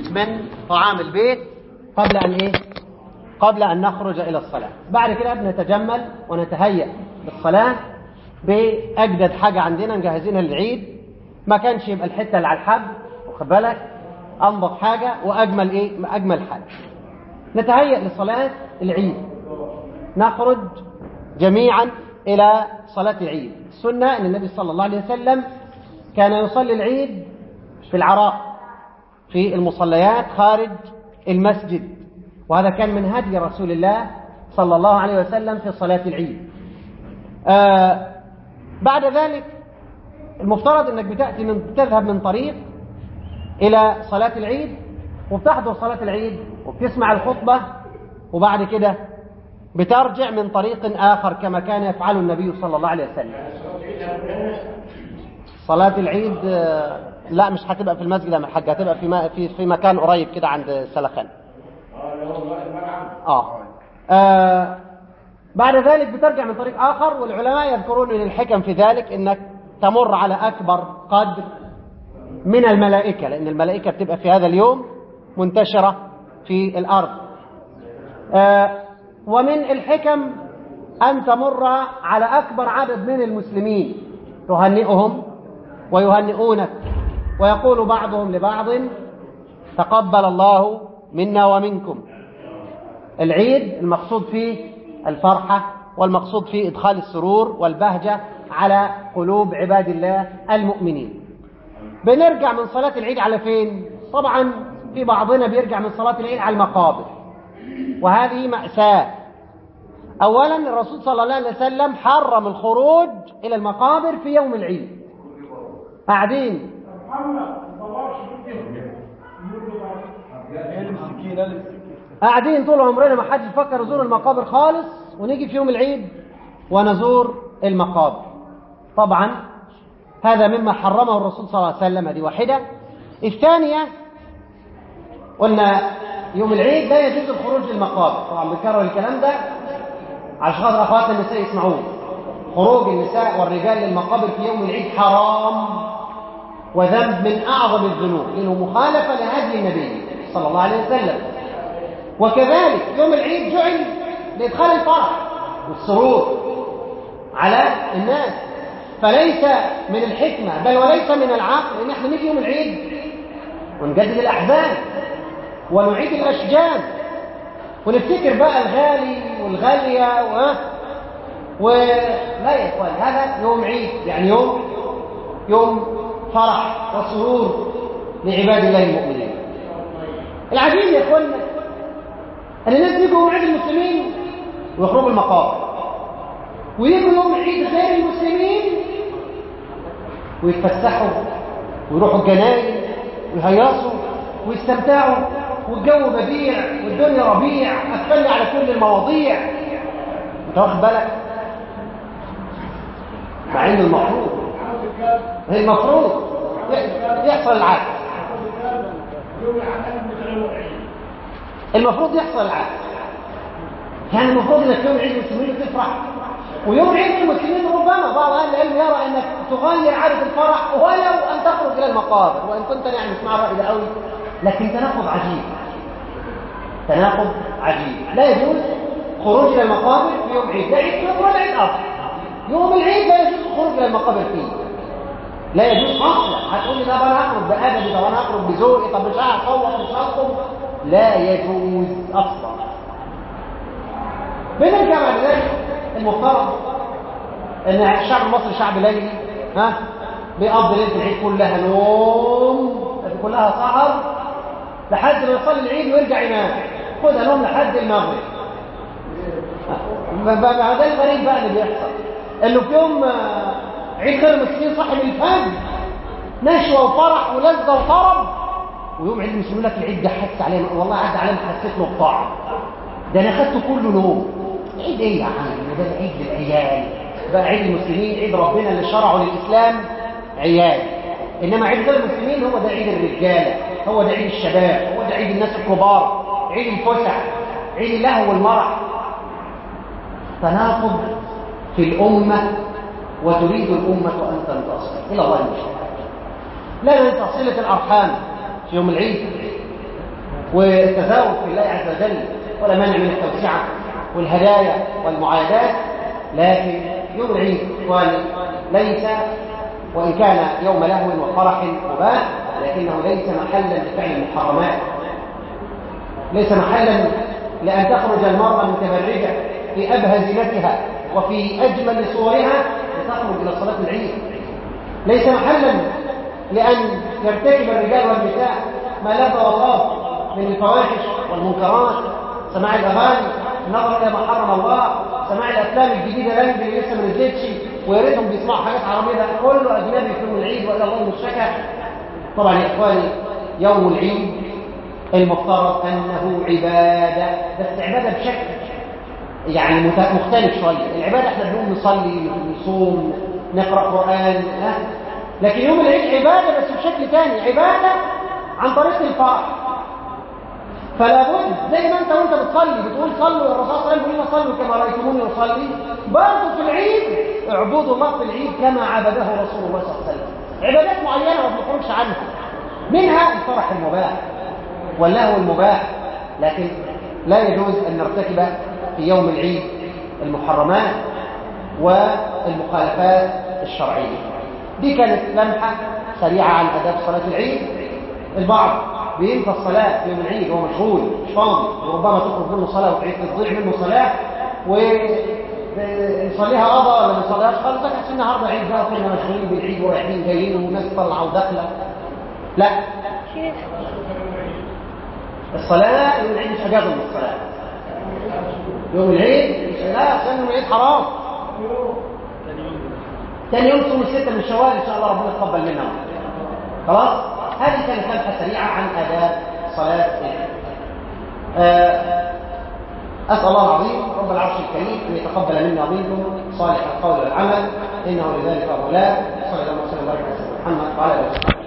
من طعام البيت قبل أن إيه قبل أن نخرج إلى الصلاة بعد كده بنتجمل ونتهيأ للصلاة بأجدد حاجة عندنا مجهزينها للعيد ما كانش يبقى الحتة اللي على الحب واخد بالك أنظف حاجة وأجمل إيه أجمل حاجة نتهيأ لصلاة العيد نخرج جميعا إلى صلاة العيد السنة أن النبي صلى الله عليه وسلم كان يصلي العيد في العراء في المصليات خارج المسجد وهذا كان من هدي رسول الله صلى الله عليه وسلم في صلاة العيد آه بعد ذلك المفترض أنك بتأتي من تذهب من طريق إلى صلاة العيد وبتحضر صلاة العيد وبتسمع الخطبة وبعد كده بترجع من طريق آخر كما كان يفعله النبي صلى الله عليه وسلم صلاة العيد لا مش هتبقى في المسجد يا الحاج هتبقى في في في مكان قريب كده عند سلخان آه. آه بعد ذلك بترجع من طريق آخر والعلماء يذكرون من الحكم في ذلك انك تمر على أكبر قدر من الملائكة لأن الملائكة بتبقى في هذا اليوم منتشرة في الأرض آه ومن الحكم أن تمر على أكبر عدد من المسلمين تهنئهم ويهنئونك ويقول بعضهم لبعض تقبل الله منا ومنكم العيد المقصود فيه الفرحة والمقصود فيه إدخال السرور والبهجة على قلوب عباد الله المؤمنين بنرجع من صلاة العيد على فين؟ طبعا في بعضنا بيرجع من صلاة العيد على المقابر وهذه مأساة أولا الرسول صلى الله عليه وسلم حرم الخروج إلى المقابر في يوم العيد قاعدين قاعدين طول عمرنا ما حدش يفكر يزور المقابر خالص ونيجي في يوم العيد ونزور المقابر طبعا هذا مما حرمه الرسول صلى الله عليه وسلم هذه واحدة الثانية قلنا يوم العيد لا يجوز الخروج للمقابر طبعا بنكرر الكلام ده عشان خاطر اخواتنا النساء يسمعوه خروج النساء والرجال للمقابر في يوم العيد حرام وذنب من اعظم الذنوب لانه مخالفه لهدي النبي صلى الله عليه وسلم وكذلك يوم العيد جعل لادخال الفرح والسرور على الناس فليس من الحكمه بل وليس من العقل ان احنا نيجي يوم العيد ونجدد الاحزان ونعيد الاشجان ونفتكر بقى الغالي والغالية و... ولا يا إخوان هذا يوم عيد يعني يوم يوم فرح وسرور لعباد الله المؤمنين العجيب يا إخواننا أن الناس يجوا يوم عيد المسلمين ويخرجوا المقابر ويجوا يوم عيد غير المسلمين ويتفسحوا ويروحوا الجناين ويهيصوا ويستمتعوا والجو بديع والدنيا ربيع اتكلم على كل المواضيع انت واخد بالك مع ان المفروض المفروض يحصل العكس المفروض يحصل العكس يعني المفروض انك يوم عيد المسلمين تفرح ويوم عيد المسلمين ربما بعض اهل العلم يرى انك تغير عاده الفرح ولو ان تخرج الى المقابر وان كنت يعني مش مع الراي ده قوي لكن تناقض عجيب تناقض عجيب لا يجوز خروج الى المقابر في يوم عيد لا عيد كبر ولا عيد اصغر يوم العيد لا يجوز الخروج الى المقابر فيه لا يجوز اصلا هتقول لي طب انا هخرج بادبي طب انا هخرج بذوقي طب مش هصوت مش هخرج لا يجوز اصلا بنرجع بعد ذلك المفترض ان الشعب المصري شعب ليلي ها بيقضي ليله العيد كلها نوم كلها سهر لحد ما يصلي العيد ويرجع ينام خدها نوم لحد المغرب ده الغريب بقى اللي بيحصل انه في يوم عيد غير المسلمين صاحي من الفجر نشوه وفرح ولذه وطرب ويوم عيد المسلمين لك العيد ده حس عليه والله عدى عليه حسيت له بطعم ده انا خدته كله نوم عيد ايه يا عم ده عيد للعيال بقى عيد المسلمين عيد ربنا اللي شرعه للاسلام عيال انما عيد غير المسلمين هو ده عيد الرجاله هو ده عيد الشباب هو ده عيد الناس الكبار عيد الفسح عيد اللهو والمرح تناقض في الامه وتريد الامه ان تنتصر الى الله المشهد لا ننسى صله الارحام في يوم العيد والتزاوج في الله عز وجل ولا مانع من التوسعة والهدايا والمعايدات لكن يوم العيد إخواني ليس وإن كان يوم لهو وفرح مباح لكنه ليس محلا لفعل المحرمات ليس محلا لأن تخرج المرأة متبرجة في أبهى زينتها وفي أجمل صورها لتخرج إلى صلاة العيد ليس محلا لأن يرتكب الرجال والنساء ما لذ وطاب من الفواحش والمنكرات سماع الأغاني النظر إلى ما حرم الله سماع الأفلام الجديدة لانج اللي لسه ما نزلتش ويا ريتهم بيسمعوا حاجات عربية ده كله أجنبي في يوم العيد وإلى الله المشتكى طبعا يا إخواني يوم العيد المفترض أنه عبادة بس عبادة بشكل يعني مختلف شوية العبادة احنا بنقوم نصلي نصوم نقرأ قرآن ها؟ لكن يوم العيد عبادة بس بشكل ثاني عبادة عن طريق الفرح فلا بد زي ما انت وانت بتصلي بتقول صلوا الرسول صلى الله عليه وسلم صلوا كما رايتموني اصلي برضه في العيد اعبدوا الله في العيد كما عبده رسول الله صلى الله عليه وسلم عبادات معينه ما بنخرجش عنها منها الفرح المباح واللهو المباح لكن لا يجوز ان نرتكب في يوم العيد المحرمات والمخالفات الشرعيه دي كانت لمحه سريعه عن اداب صلاه العيد البعض بينسى الصلاة في يوم العيد وهو مشغول مش فاضي وربما تخرج منه صلاة وتعيد تضيع منه صلاة ويصليها قضاء ولا ما يصليهاش خالص لك عشان النهارده عيد بقى كلنا مشغولين بالعيد ورايحين جايين وناس طالعه وداخله لا الصلاة يوم العيد مش اجازه من الصلاة يوم العيد مش لا عشان يوم العيد حرام ثاني يوم صوم الستة من شوال ان شاء الله ربنا يتقبل منا خلاص هذه كانت لمحة سريعة عن آداب صلاة العيد. أسأل الله العظيم رب العرش الكريم أن يتقبل منا ومنكم صالح القول والعمل إنه لذلك أولاد صلى الله عليه وسلم وبارك على محمد وعلى آله وصحبه